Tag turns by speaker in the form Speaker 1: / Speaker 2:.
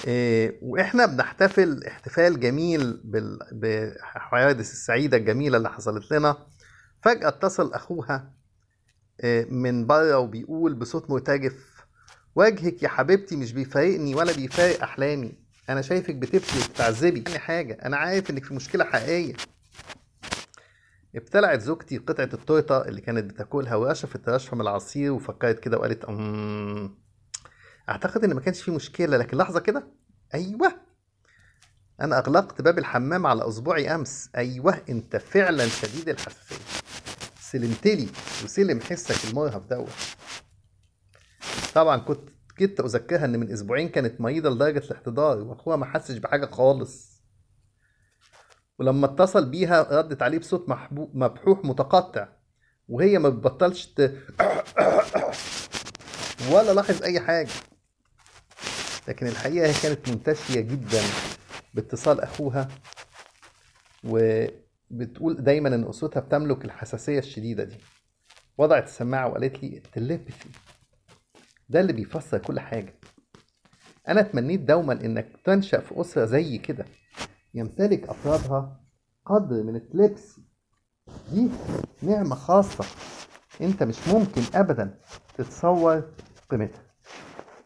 Speaker 1: إيه، واحنا بنحتفل احتفال جميل بال- بالحوادث السعيدة الجميلة اللي حصلت لنا فجأة اتصل اخوها إيه، من بره وبيقول بصوت مرتجف وجهك يا حبيبتي مش بيفارقني ولا بيفارق احلامي انا شايفك بتبكي وبتعذبي يعني حاجة انا عارف انك في مشكلة حقيقية ابتلعت زوجتي قطعة التورتة اللي كانت بتاكلها ورشفت رشفة من العصير وفكرت كده وقالت أمم اعتقد ان ما كانش في مشكله لكن لحظه كده ايوه انا اغلقت باب الحمام على اصبعي امس ايوه انت فعلا شديد الحساسيه سلمتلي وسلم حسك المرهف دوت طبعا كنت كنت اذكرها ان من اسبوعين كانت مريضه لدرجه الاحتضار واخوها ما حسش بحاجه خالص ولما اتصل بيها ردت عليه بصوت محبو- مبحوح متقطع وهي ما بتبطلش ت... ولا لاحظ اي حاجه لكن الحقيقة هي كانت منتشية جدا باتصال أخوها وبتقول دايما إن أسرتها بتملك الحساسية الشديدة دي وضعت السماعة وقالت لي التليبثي ده اللي بيفسر كل حاجة أنا تمنيت دوما إنك تنشأ في أسرة زي كده يمتلك أفرادها قدر من التليبسي دي نعمة خاصة أنت مش ممكن أبدا تتصور قيمتها